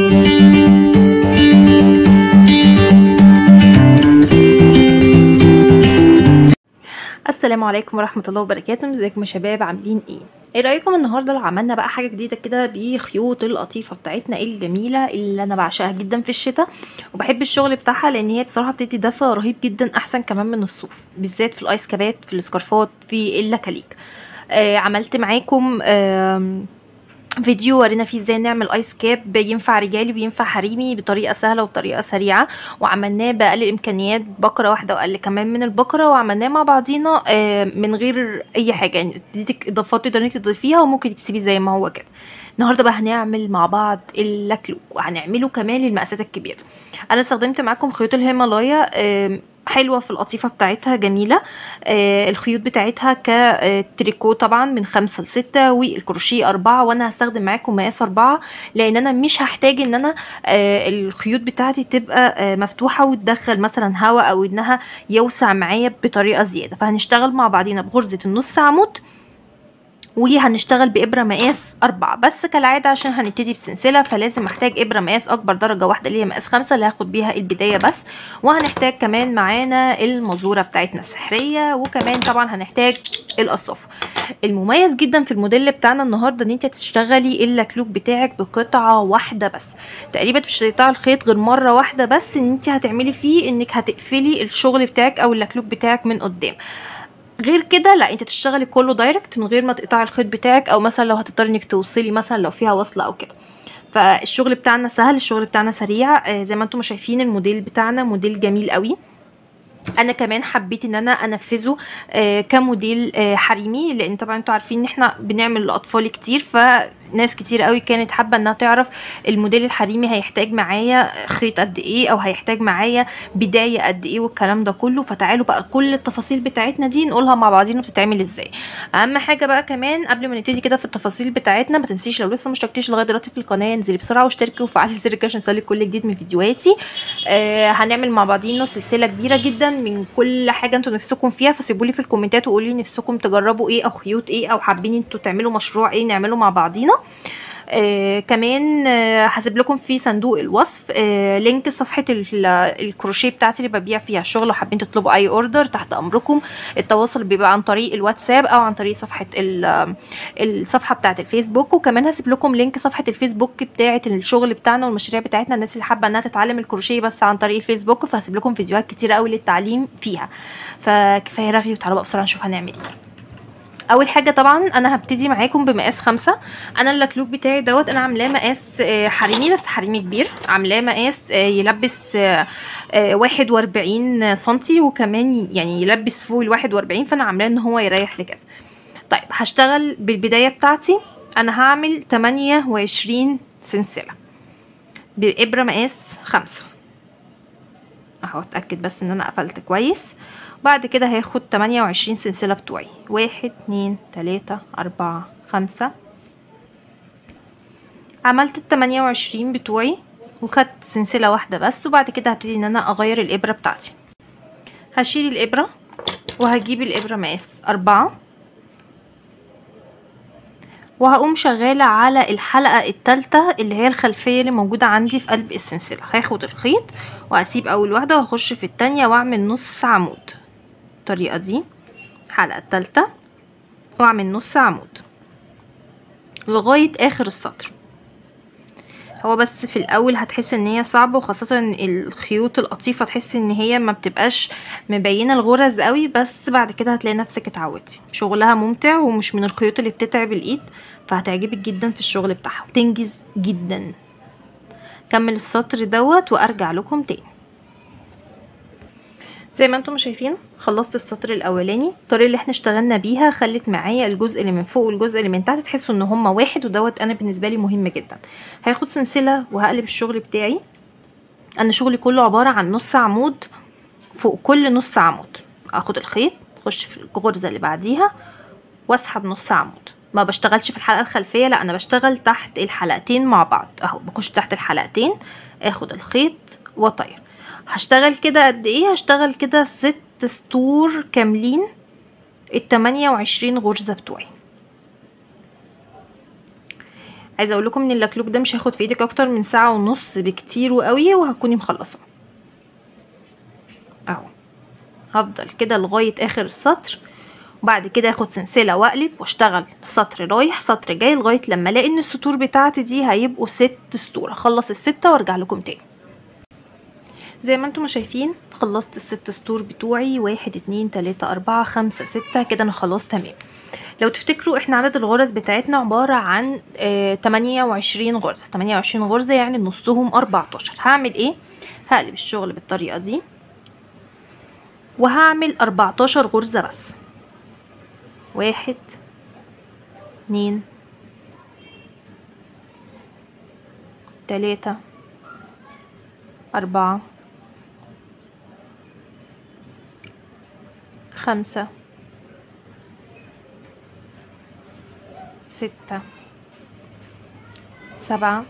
السلام عليكم ورحمة الله وبركاته ازيكم يا شباب عاملين ايه ايه رأيكم النهاردة لو عملنا بقى حاجة جديدة كده بخيوط القطيفة بتاعتنا الجميلة اللي انا بعشقها جدا في الشتاء وبحب الشغل بتاعها لان هي بصراحة بتدي دفى رهيب جدا احسن كمان من الصوف بالذات في الايس كابات في السكارفات في اللكاليك آه عملت معاكم آه فيديو ورينا فيه ازاي نعمل ايس كاب ينفع رجالي وينفع حريمي بطريقه سهله وبطريقه سريعه وعملناه باقل الامكانيات بكره واحده واقل كمان من البكره وعملناه مع بعضينا من غير اي حاجه يعني تديك اضافات تقدري انك تضيفيها وممكن تسيبيه زي ما هو كده النهارده بقى هنعمل مع بعض اللكلوك وهنعمله كمان للمقاسات الكبيره انا استخدمت معاكم خيوط الهيمالايا حلوه في القطيفه بتاعتها جميله آه الخيوط بتاعتها كتريكو طبعا من خمسة لستة والكروشيه أربعة وانا هستخدم معاكم مقاس أربعة لان انا مش هحتاج ان انا آه الخيوط بتاعتي تبقى آه مفتوحه وتدخل مثلا هواء او انها يوسع معايا بطريقه زياده فهنشتغل مع بعضينا بغرزه النص عمود وهنشتغل بإبرة مقاس أربعة بس كالعادة عشان هنبتدي بسلسلة فلازم محتاج إبرة مقاس أكبر درجة واحدة اللي هي مقاس خمسة اللي هاخد بيها البداية بس وهنحتاج كمان معانا المزورة بتاعتنا السحرية وكمان طبعا هنحتاج القصافة المميز جدا في الموديل بتاعنا النهارده ان انت تشتغلي اللكلوك بتاعك بقطعه واحده بس تقريبا مش هتقطعي الخيط غير مره واحده بس ان انت هتعملي فيه انك هتقفلي الشغل بتاعك او اللكلوك بتاعك من قدام غير كده لا انت تشتغلي كله دايركت من غير ما تقطعي الخيط بتاعك او مثلا لو هتضطري انك توصلي مثلا لو فيها وصله او كده فالشغل بتاعنا سهل الشغل بتاعنا سريع آه زي ما انتم شايفين الموديل بتاعنا موديل جميل قوي انا كمان حبيت ان انا انفذه آه كموديل آه حريمي لان طبعا انتوا عارفين ان احنا بنعمل لاطفال كتير فناس كتير قوي كانت حابه انها تعرف الموديل الحريمي هيحتاج معايا خيط قد ايه او هيحتاج معايا بدايه قد ايه والكلام ده كله فتعالوا بقى كل التفاصيل بتاعتنا دي نقولها مع بعضينا بتتعمل ازاي اهم حاجه بقى كمان قبل ما نبتدي كده في التفاصيل بتاعتنا ما تنسيش لو لسه ما اشتركتيش لغايه دلوقتي في القناه انزلي بسرعه واشتركي وفعلي زر الجرس عشان يوصلك كل جديد من فيديوهاتي آه هنعمل مع بعضينا سلسله كبيره جدا من كل حاجه انتوا نفسكم فيها فسيبوا لي في الكومنتات وقولوا لي نفسكم تجربوا ايه او خيوط ايه او حابين انتوا تعملوا مشروع ايه نعمله مع بعضينا آه كمان آه هسيب لكم في صندوق الوصف آه لينك صفحه الكروشيه بتاعتي اللي ببيع فيها الشغل لو حابين تطلبوا اي اوردر تحت امركم التواصل بيبقى عن طريق الواتساب او عن طريق صفحه الصفحه بتاعه الفيسبوك وكمان هسيب لكم لينك صفحه الفيسبوك بتاعه الشغل بتاعنا والمشاريع بتاعتنا الناس اللي حابه انها تتعلم الكروشيه بس عن طريق الفيسبوك فهسيب لكم فيديوهات كتير قوي للتعليم فيها فكفايه رغي وتعالوا بقى بسرعه نشوف هنعمل ايه اول حاجه طبعا انا هبتدي معاكم بمقاس خمسة انا اللكلوك بتاعي دوت انا عاملاه مقاس حريمي بس حريمي كبير عاملاه مقاس يلبس واحد واربعين سنتي وكمان يعني يلبس فوق الواحد واربعين فانا عاملاه ان هو يريح لكده طيب هشتغل بالبدايه بتاعتي انا هعمل تمانية وعشرين سلسله بابره مقاس خمسة اهو اتاكد بس ان انا قفلت كويس بعد كده هاخد تمانية وعشرين سلسلة بتوعي واحد اتنين تلاتة اربعة خمسة عملت التمانية وعشرين بتوعي وخدت سلسلة واحدة بس وبعد كده هبتدي ان انا اغير الابرة بتاعتي هشيل الابرة وهجيب الابرة مقاس اربعة وهقوم شغالة على الحلقة التالتة اللي هي الخلفية اللي موجودة عندي في قلب السلسلة هاخد الخيط واسيب اول واحدة واخش في التانية واعمل نص عمود بالطريقة دي الحلقة التالتة واعمل نص عمود لغاية اخر السطر هو بس في الاول هتحس ان هي صعبة وخاصة الخيوط القطيفة تحس ان هي ما بتبقاش مبينة الغرز قوي بس بعد كده هتلاقي نفسك اتعودتي شغلها ممتع ومش من الخيوط اللي بتتعب الايد فهتعجبك جدا في الشغل بتاعها وتنجز جدا كمل السطر دوت وارجع لكم تاني زي ما انتم شايفين خلصت السطر الاولاني الطريقه اللي احنا اشتغلنا بيها خلت معايا الجزء اللي من فوق والجزء اللي من تحت تحسوا ان هما واحد ودوت انا بالنسبه لي مهم جدا هاخد سلسله وهقلب الشغل بتاعي انا شغلي كله عباره عن نص عمود فوق كل نص عمود اخد الخيط اخش في الغرزه اللي بعديها واسحب نص عمود ما بشتغلش في الحلقه الخلفيه لا انا بشتغل تحت الحلقتين مع بعض اهو بخش تحت الحلقتين اخد الخيط واطير هشتغل كده قد ايه هشتغل كده ست سطور كاملين التمانية وعشرين غرزة بتوعي عايزه اقول لكم ان اللكلوك ده مش هياخد في ايدك اكتر من ساعه ونص بكتير وقوي وهتكوني مخلصه اهو هفضل كده لغايه اخر السطر وبعد كده اخد سلسله واقلب واشتغل سطر رايح سطر جاي لغايه لما الاقي ان السطور بتاعتي دي هيبقوا ست سطور اخلص السته وارجع لكم تاني زي ما انتم شايفين خلصت الست سطور بتوعي واحد اتنين تلاتة اربعة خمسة ستة كده انا خلاص تمام لو تفتكروا احنا عدد الغرز بتاعتنا عبارة عن اه 28 غرزة 28 غرزة يعني نصهم 14 هعمل ايه هقلب الشغل بالطريقة دي وهعمل 14 غرزة بس واحد اتنين تلاتة أربعة خمسة ستة سبعة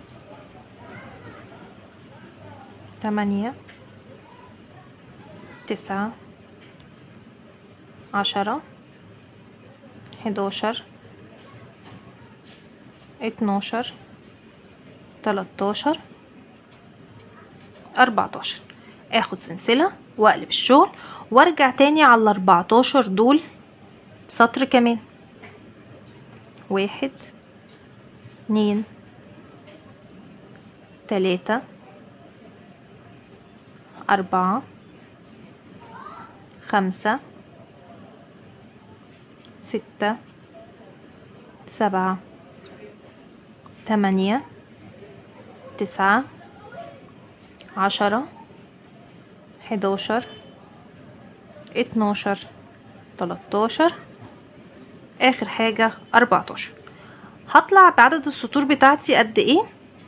تمانية تسعة عشرة حداشر اتناشر تلاتاشر اربعتاشر اخد سلسلة واقلب الشغل وارجع تاني على الاربعتاشر دول سطر كمان واحد اتنين تلاتة أربعة خمسة ستة سبعة تمانية تسعة عشرة حداشر اتناشر تلاتاشر اخر حاجة اربعتاشر هطلع بعدد السطور بتاعتي قد ايه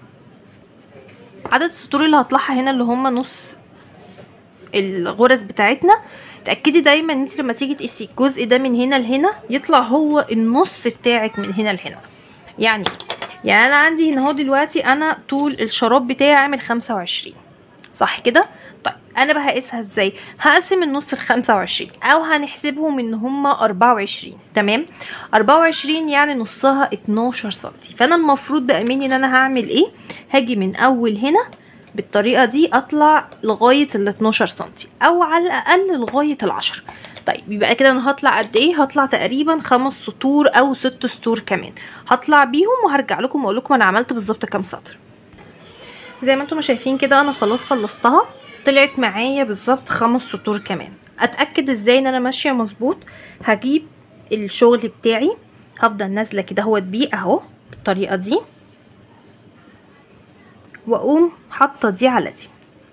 عدد السطور اللي هطلعها هنا اللي هما نص الغرز بتاعتنا تاكدي دايما ان انت لما تيجي تقيسي الجزء ده من هنا لهنا يطلع هو النص بتاعك من هنا لهنا يعني يعني انا عندي هنا اهو دلوقتي انا طول الشراب بتاعي عامل خمسة وعشرين صح كده طيب انا بقى هقيسها ازاي هقسم النص ل 25 او هنحسبهم ان هما 24 تمام 24 يعني نصها 12 سنتي فانا المفروض بقى مني ان انا هعمل ايه هاجي من اول هنا بالطريقه دي اطلع لغايه ال 12 سنتي او على الاقل لغايه ال 10 طيب يبقى كده انا هطلع قد ايه هطلع تقريبا خمس سطور او ست سطور كمان هطلع بيهم وهرجع لكم واقول لكم انا عملت بالظبط كام سطر زي ما انتم شايفين كده انا خلاص خلصتها طلعت معايا بالظبط خمس سطور كمان اتاكد ازاي ان انا ماشيه مظبوط هجيب الشغل بتاعي هفضل نازله كده اهوت بيه اهو بالطريقه دي واقوم حاطه دي على دي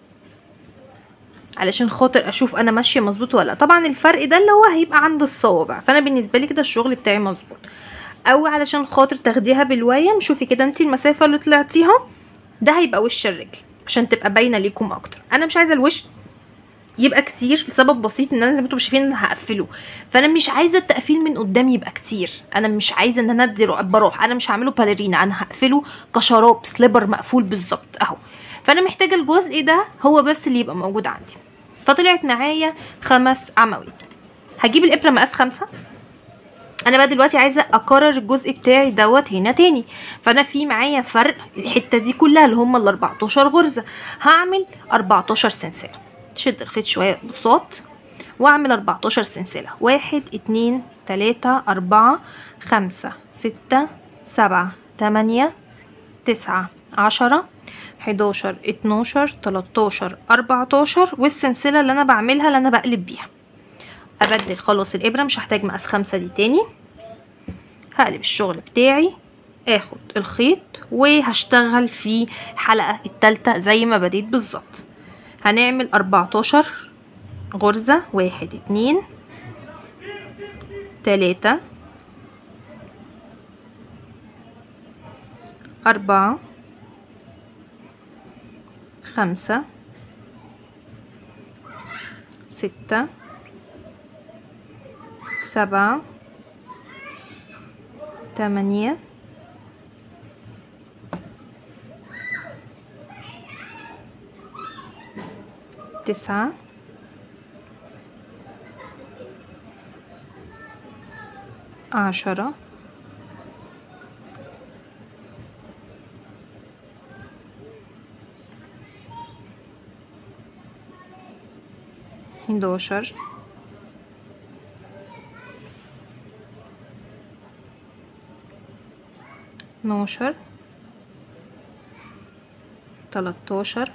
علشان خاطر اشوف انا ماشيه مظبوط ولا طبعا الفرق ده اللي هو هيبقى عند الصوابع فانا بالنسبه لي كده الشغل بتاعي مظبوط او علشان خاطر تاخديها بالوايم شوفي كده انت المسافه اللي طلعتيها ده هيبقى وش الرجل عشان تبقى باينه ليكم اكتر انا مش عايزه الوش يبقى كتير لسبب بسيط ان انا زي ما انتم شايفين انا هقفله فانا مش عايزه التقفيل من قدام يبقى كتير انا مش عايزه ان انا ادي بروح انا مش هعمله باليرينا انا هقفله كشراب سليبر مقفول بالظبط اهو فانا محتاجه الجزء ده هو بس اللي يبقى موجود عندي فطلعت معايا خمس عواميد هجيب الابره مقاس خمسة انا بقى دلوقتي عايزه اكرر الجزء بتاعي دوت هنا تاني فانا في معايا فرق الحته دي كلها اللي هم ال 14 غرزه هعمل 14 سلسله تشد الخيط شويه بساط واعمل 14 سلسله واحد اتنين تلاتة اربعة خمسة ستة سبعة تمانية تسعة عشرة حداشر اتناشر تلاتاشر اربعتاشر والسلسله اللي انا بعملها اللي انا بقلب بيها ابدل خلاص الابره مش هحتاج مقاس خمسة دي تاني هقلب الشغل بتاعي اخد الخيط وهشتغل في الحلقه التالتة زي ما بديت بالظبط هنعمل 14 غرزه واحد اتنين تلاتة أربعة خمسة ستة سبعة تمانية تسعة عشرة حداشر اتناشر تلاتاشر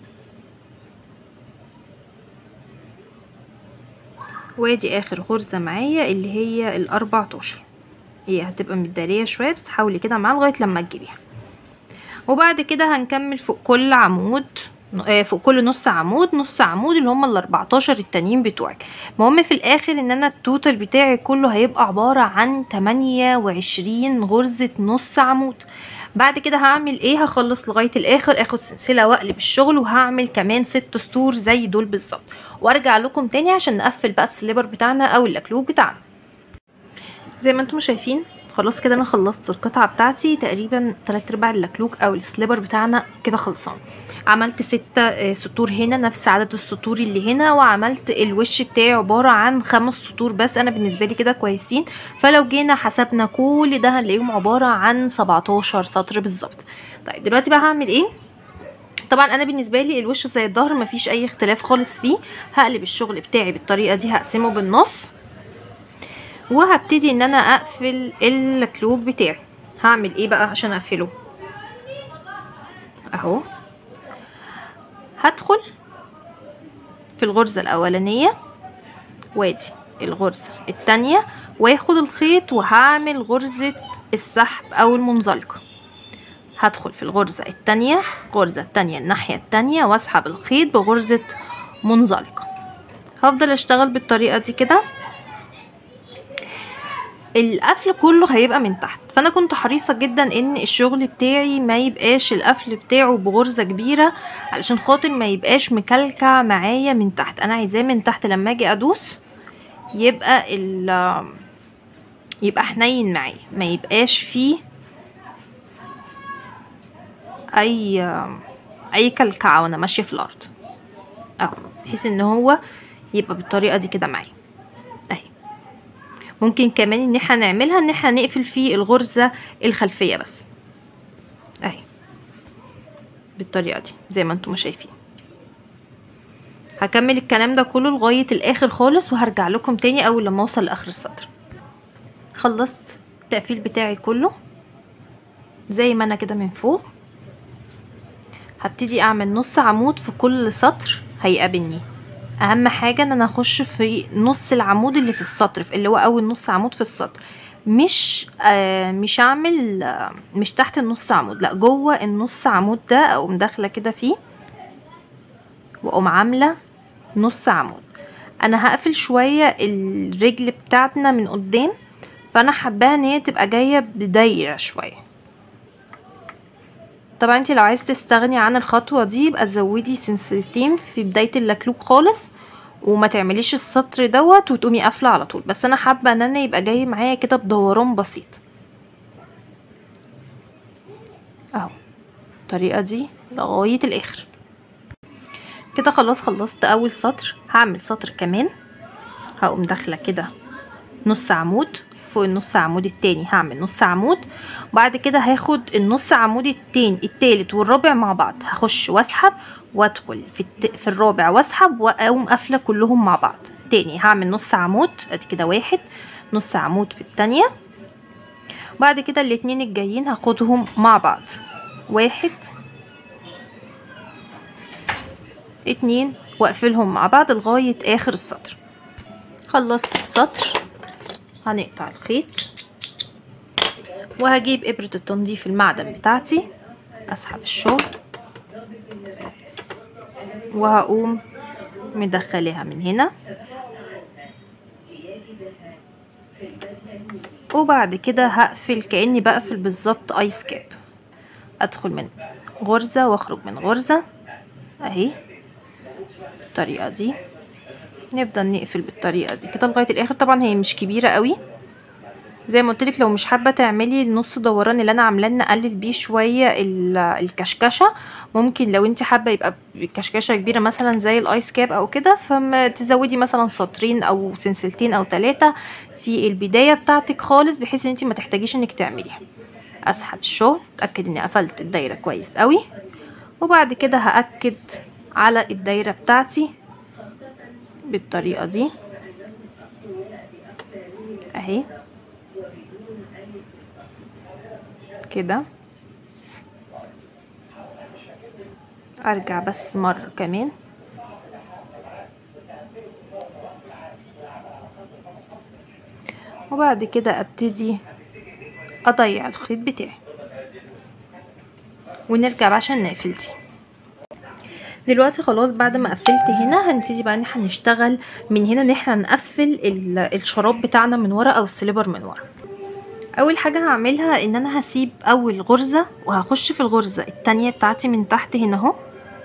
وادي اخر غرزة معايا اللي هي الاربعتاشر هي هتبقى متدارية شوية بس حاولي كده معاها لغاية لما تجيبيها وبعد كده هنكمل فوق كل عمود آه، فوق كل نص عمود نص عمود اللي هم ال 14 التانيين بتوعك المهم في الاخر ان انا التوتال بتاعي كله هيبقى عبارة عن 28 غرزة نص عمود بعد كده هعمل ايه هخلص لغاية الاخر اخد سلسلة واقلب الشغل وهعمل كمان ست سطور زي دول بالظبط وارجع لكم تاني عشان نقفل بقى السليبر بتاعنا او اللكلوك بتاعنا زي ما انتم شايفين خلاص كده انا خلصت القطعه بتاعتي تقريبا تلات ارباع اللكلوك او السليبر بتاعنا كده خلصان عملت ستة آه، سطور هنا نفس عدد السطور اللي هنا وعملت الوش بتاعي عبارة عن خمس سطور بس انا بالنسبة لي كده كويسين فلو جينا حسبنا كل ده هنلاقيهم عبارة عن 17 سطر بالظبط طيب دلوقتي بقى هعمل ايه طبعا انا بالنسبه لي الوش زي الظهر مفيش اي اختلاف خالص فيه هقلب الشغل بتاعي بالطريقه دي هقسمه بالنص وهبتدي ان انا اقفل الكلوب بتاعي هعمل ايه بقى عشان اقفله اهو هدخل في الغرزة الاولانية وادي الغرزة التانية واخد الخيط وهعمل غرزة السحب او المنزلقة هدخل في الغرزة التانية الغرزة التانية الناحية التانية واسحب الخيط بغرزة منزلقة هفضل اشتغل بالطريقة دي كده القفل كله هيبقى من تحت فانا كنت حريصة جدا ان الشغل بتاعي ما يبقاش القفل بتاعه بغرزة كبيرة علشان خاطر ما يبقاش مكلكع معايا من تحت انا عايزاه من تحت لما اجي ادوس يبقى ال يبقى حنين معايا ما يبقاش فيه اي اي كلكعة وانا ماشية في الارض اهو بحيث ان هو يبقى بالطريقة دي كده معايا اهي ممكن كمان ان احنا نعملها ان احنا نقفل فيه الغرزة الخلفية بس اهي بالطريقة دي زي ما انتم شايفين هكمل الكلام ده كله لغاية الاخر خالص وهرجع لكم تاني اول لما اوصل لاخر السطر خلصت التقفيل بتاعي كله زي ما انا كده من فوق هبتدي اعمل نص عمود في كل سطر هيقابلني اهم حاجة ان انا اخش في نص العمود اللي في السطر اللي هو اول نص عمود في السطر مش آه مش اعمل آه مش تحت النص عمود لا جوه النص عمود ده اقوم داخله كده فيه واقوم عامله نص عمود انا هقفل شويه الرجل بتاعتنا من قدام فانا حباها ان هي تبقى جايه بدايره شويه طبعا انت لو عايز تستغني عن الخطوه دي يبقى زودي سلسلتين في بدايه اللكلوك خالص وما تعمليش السطر دوت وتقومي قافله على طول بس انا حابه ان انا يبقى جاي معايا كده بدوران بسيط اهو الطريقه دي لغايه الاخر كده خلاص خلصت اول سطر هعمل سطر كمان هقوم داخله كده نص عمود فوق النص عمود التاني هعمل نص عمود وبعد كده هاخد النص عمود التاني التالت والرابع مع بعض هخش واسحب وادخل في, الت... في الرابع واسحب واقوم قافله كلهم مع بعض تاني هعمل نص عمود ادي كده واحد نص عمود في التانية بعد كده الاتنين الجايين هاخدهم مع بعض واحد اتنين واقفلهم مع بعض لغاية اخر السطر خلصت السطر هنقطع الخيط وهجيب ابرة التنظيف المعدن بتاعتي اسحب الشغل وهقوم مدخلاها من هنا وبعد كده هقفل كأني بقفل بالظبط ايس كاب ادخل من غرزة واخرج من غرزة اهي بالطريقة دي نفضل نقفل بالطريقة دي كده لغاية الاخر طبعا هي مش كبيرة قوي زي ما قلتلك لو مش حابة تعملي النص دوران اللي انا عاملاه نقلل بيه شوية الكشكشة ممكن لو انت حابة يبقى كشكشة كبيرة مثلا زي الايس كاب او كده فتزودي مثلا سطرين او سلسلتين او ثلاثة في البداية بتاعتك خالص بحيث ان انت ما تحتاجيش انك تعمليها اسحب الشغل اتاكد اني قفلت الدايرة كويس قوي وبعد كده هاكد على الدايرة بتاعتي بالطريقة دي اهي كده ارجع بس مرة كمان وبعد كده ابتدي اضيع الخيط بتاعي ونرجع بقى عشان نقفل دي دلوقتي خلاص بعد ما قفلت هنا هنبتدي بقى ان احنا نشتغل من هنا ان احنا نقفل الشراب بتاعنا من ورا او السليبر من ورا اول حاجه هعملها ان انا هسيب اول غرزه وهخش في الغرزه التانية بتاعتي من تحت هنا اهو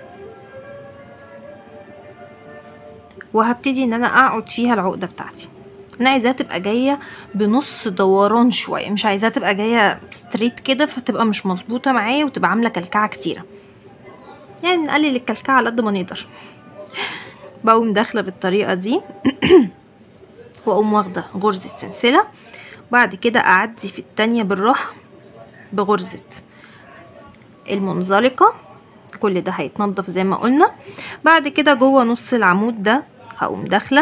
وهبتدي ان انا اقعد فيها العقده بتاعتي انا عايزاها تبقى جايه بنص دوران شويه مش عايزاها تبقى جايه ستريت كده فتبقى مش مظبوطه معايا وتبقى عامله كلكعه كتيره يعني نقلل الكلكعه على قد ما نقدر بقوم داخله بالطريقه دي واقوم واخده غرزه سلسله بعد كده اعدي في التانية بالراحه بغرزه المنزلقه كل ده هيتنضف زي ما قلنا بعد كده جوه نص العمود ده هقوم داخله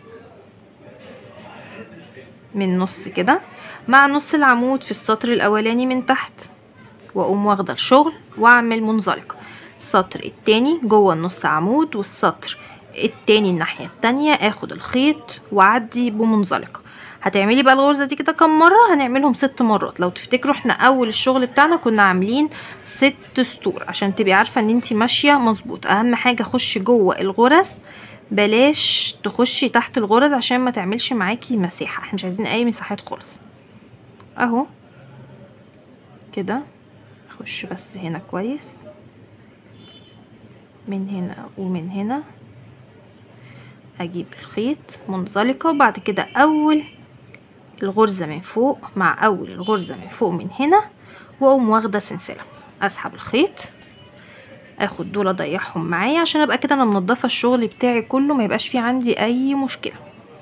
من نص كده مع نص العمود في السطر الاولاني من تحت واقوم واخده الشغل واعمل منزلقه السطر التاني جوه النص عمود والسطر التاني الناحيه التانية اخد الخيط واعدي بمنزلقه هتعملي بقى الغرزه دي كده كام مره هنعملهم ست مرات لو تفتكروا احنا اول الشغل بتاعنا كنا عاملين ست سطور عشان تبقي عارفه ان انت ماشيه مظبوط اهم حاجه خشي جوه الغرز بلاش تخشي تحت الغرز عشان ما تعملش معاكي مساحه احنا مش عايزين اي مساحات خالص اهو كده اخش بس هنا كويس من هنا ومن هنا اجيب الخيط منزلقه وبعد كده اول الغرزه من فوق مع اول الغرزه من فوق من هنا واقوم واخده سلسله اسحب الخيط اخد دول اضيعهم معايا عشان ابقى كده انا منضفه الشغل بتاعي كله ما يبقاش فيه عندي اي مشكله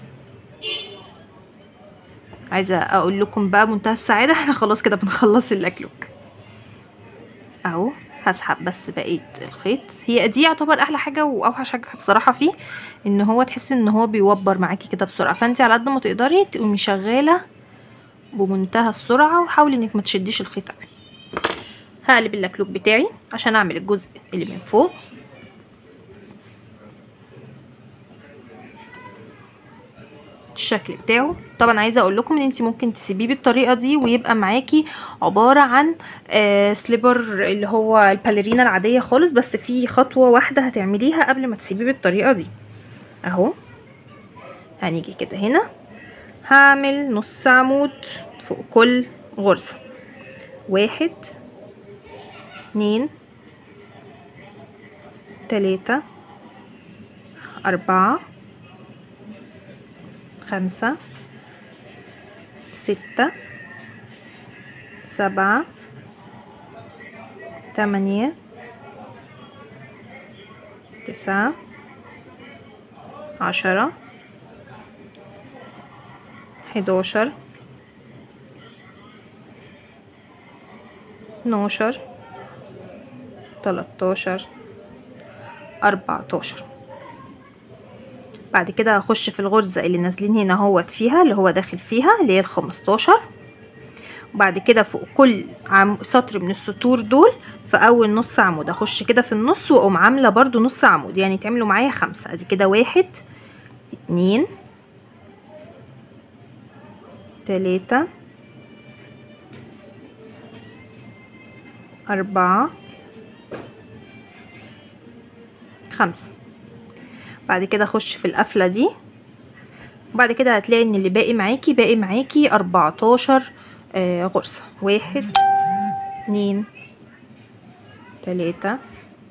عايزه اقول لكم بقى منتهى السعاده احنا خلاص كده بنخلص الاكلوك اهو هسحب بس بقيه الخيط هي دي يعتبر احلى حاجه واوحش حاجه بصراحه فيه ان هو تحس ان هو بيوبر معاكي كده بسرعه فانت على قد ما تقدري تقومي شغاله بمنتهى السرعه وحاولي انك ما تشديش الخيط قوي هقلب اللكلوك بتاعي عشان اعمل الجزء اللي من فوق الشكل بتاعه طبعا عايزه اقول لكم ان انت ممكن تسيبيه بالطريقه دي ويبقى معاكي عباره عن آه سليبر اللي هو الباليرينا العاديه خالص بس في خطوه واحده هتعمليها قبل ما تسيبيه بالطريقه دي اهو هنيجي كده هنا هعمل نص عمود فوق كل غرزه واحد اتنين تلاتة أربعة خمسة ستة سبعة تمانية تسعة عشرة حداشر اتناشر تلاتاشر اربعتاشر بعد كده هخش في الغرزة اللي نازلين هنا اهوت فيها اللي هو داخل فيها اللي هي الخمستاشر وبعد كده فوق كل عم سطر من السطور دول في اول نص عمود اخش كده في النص واقوم عامله برضو نص عمود يعني تعملوا معايا خمسة ادي كده واحد اتنين تلاتة أربعة خمسة بعد كده اخش في القفله دي وبعد كده هتلاقي ان اللي باقي معاكي باقي معاكي اربعتاشر آه غرزه واحد اتنين تلاته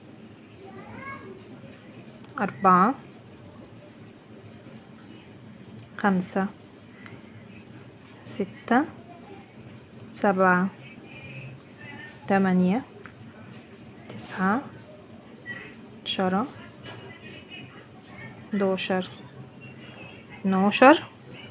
اربعه خمسه سته سبعه تمانيه تسعه عشرة حداشر اتناشر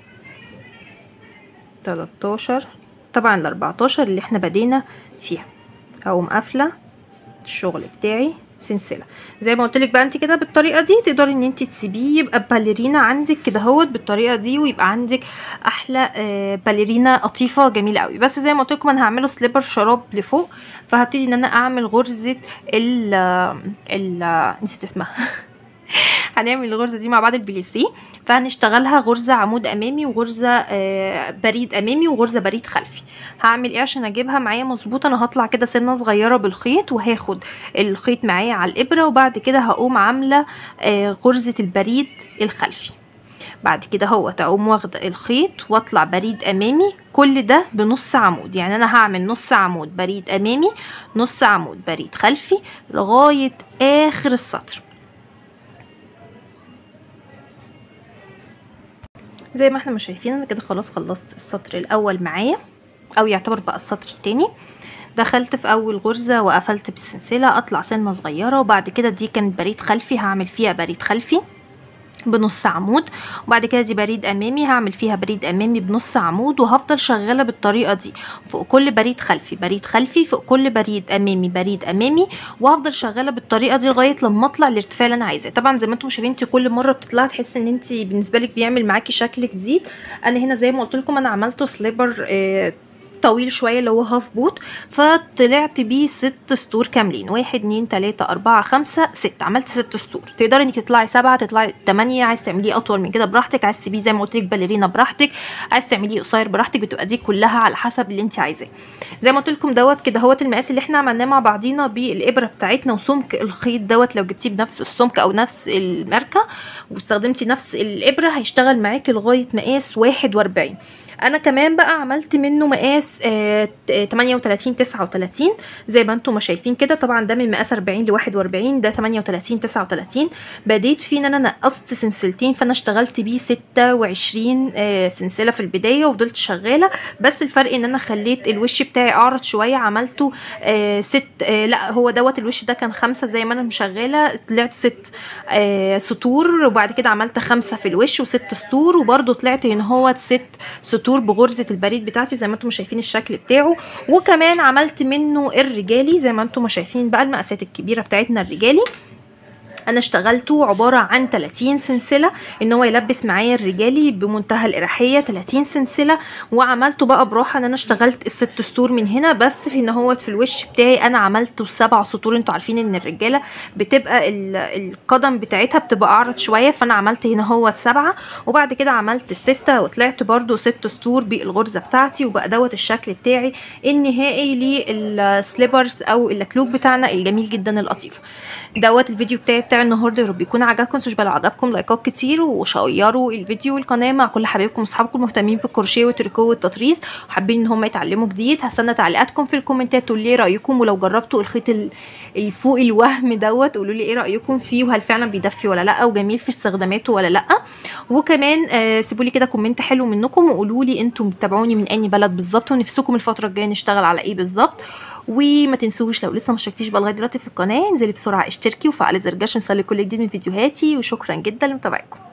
تلاتاشر طبعا الاربعتاشر اللي احنا بدينا فيها هقوم قافلة الشغل بتاعي سلسله زي ما قلت لك بقى انت كده بالطريقه دي تقدري ان انت تسيبيه يبقى باليرينا عندك كده اهوت بالطريقه دي ويبقى عندك احلى آه، باليرينا قطيفه جميله قوي بس زي ما قلت لكم انا هعمله سليبر شراب لفوق فهبتدي ان انا اعمل غرزه ال ال نسيت اسمها هنعمل الغرزه دي مع بعض البليسيه فهنشتغلها غرزه عمود امامي وغرزه آه، بريد امامي وغرزه بريد خلفي هعمل ايه عشان اجيبها معايا مظبوطه انا هطلع كده سنه صغيره بالخيط وهاخد الخيط معايا على الابره وبعد كده هقوم عامله آه، غرزه البريد الخلفي بعد كده هو تقوم واخده الخيط واطلع بريد امامي كل ده بنص عمود يعني انا هعمل نص عمود بريد امامي نص عمود بريد خلفي لغايه اخر السطر زي ما احنا ما شايفين انا كده خلاص خلصت السطر الاول معايا او يعتبر بقى السطر التاني دخلت في اول غرزه وقفلت بالسلسله اطلع سنه صغيره وبعد كده دي كانت بريد خلفي هعمل فيها بريد خلفي بنص عمود وبعد كده دي بريد امامي هعمل فيها بريد امامي بنص عمود وهفضل شغاله بالطريقه دي فوق كل بريد خلفي بريد خلفي فوق كل بريد امامي بريد امامي وهفضل شغاله بالطريقه دي لغايه لما اطلع الارتفاع اللي انا عايزاه طبعا زي ما انتم شايفين انت كل مره بتطلعي تحسي ان انت بالنسبه لك بيعمل معاكي شكل جديد انا هنا زي ما قلت لكم انا عملته سليبر آه طويل شويه اللي هو هاف بوت فطلعت بيه ست سطور كاملين واحد اتنين تلاته اربعه خمسه ست عملت ست سطور تقدري انك تطلعي سبعه تطلعي تمانيه عايز تعمليه اطول من كده براحتك عايز تسيبيه زي ما قلت لك باليرينا براحتك عايز تعمليه قصير براحتك بتبقى دي كلها على حسب اللي انت عايزاه زي ما قلت لكم دوت كده هوت المقاس اللي احنا عملناه مع بعضينا بالابره بتاعتنا وسمك الخيط دوت لو جبتيه بنفس السمك او نفس الماركه واستخدمتي نفس الابره هيشتغل معاكي لغايه مقاس واحد واربعين انا كمان بقى عملت منه مقاس آه 38 39 زي ما انتم ما شايفين كده طبعا ده من مقاس 40 ل 41 ده 38 39 بديت فيه ان انا نقصت سلسلتين فانا اشتغلت بيه 26 آه سلسله في البدايه وفضلت شغاله بس الفرق ان انا خليت الوش بتاعي اعرض شويه عملته آه ست آه لا هو دوت الوش ده كان خمسة زي ما انا مشغله طلعت ست آه سطور وبعد كده عملت خمسة في الوش وست سطور وبرده طلعت ان هو ست سطور بغرزه البريد بتاعتي زي ما انتم شايفين الشكل بتاعه وكمان عملت منه الرجالي زي ما انتم شايفين بقى المقاسات الكبيره بتاعتنا الرجالي انا اشتغلته عباره عن 30 سلسله ان هو يلبس معايا الرجالي بمنتهى الاريحيه 30 سلسله وعملته بقى براحه ان انا اشتغلت الست سطور من هنا بس في ان هو في الوش بتاعي انا عملته سبع سطور انتوا عارفين ان الرجاله بتبقى القدم بتاعتها بتبقى اعرض شويه فانا عملت هنا هو سبعه وبعد كده عملت السته وطلعت برده ست سطور بالغرزه بتاعتي وبقى دوت الشكل بتاعي النهائي للسليبرز او الكلوب بتاعنا الجميل جدا اللطيف دوت الفيديو بتاعي بتاع النهارده يا رب يكون عجبكم مش بقى عجبكم لايكات كتير وشيروا الفيديو والقناه مع كل حبايبكم واصحابكم المهتمين بالكروشيه والتريكو والتطريز وحابين ان هم يتعلموا جديد هستنى تعليقاتكم في الكومنتات تقولوا لي رايكم ولو جربتوا الخيط الفوق الوهم دوت قولوا لي ايه رايكم فيه وهل فعلا بيدفي ولا لا وجميل في استخداماته ولا لا وكمان آه سيبوا لي كده كومنت حلو منكم وقولوا لي انتم بتتابعوني من اني بلد بالظبط ونفسكم الفتره الجايه نشتغل على ايه بالظبط وما تنسوش لو لسه ما اشتركتيش بقى لغايه دلوقتي في القناه انزلي بسرعه اشتركي وفعلي زر الجرس نصلي كل جديد من فيديوهاتي وشكرا جدا لمتابعتكم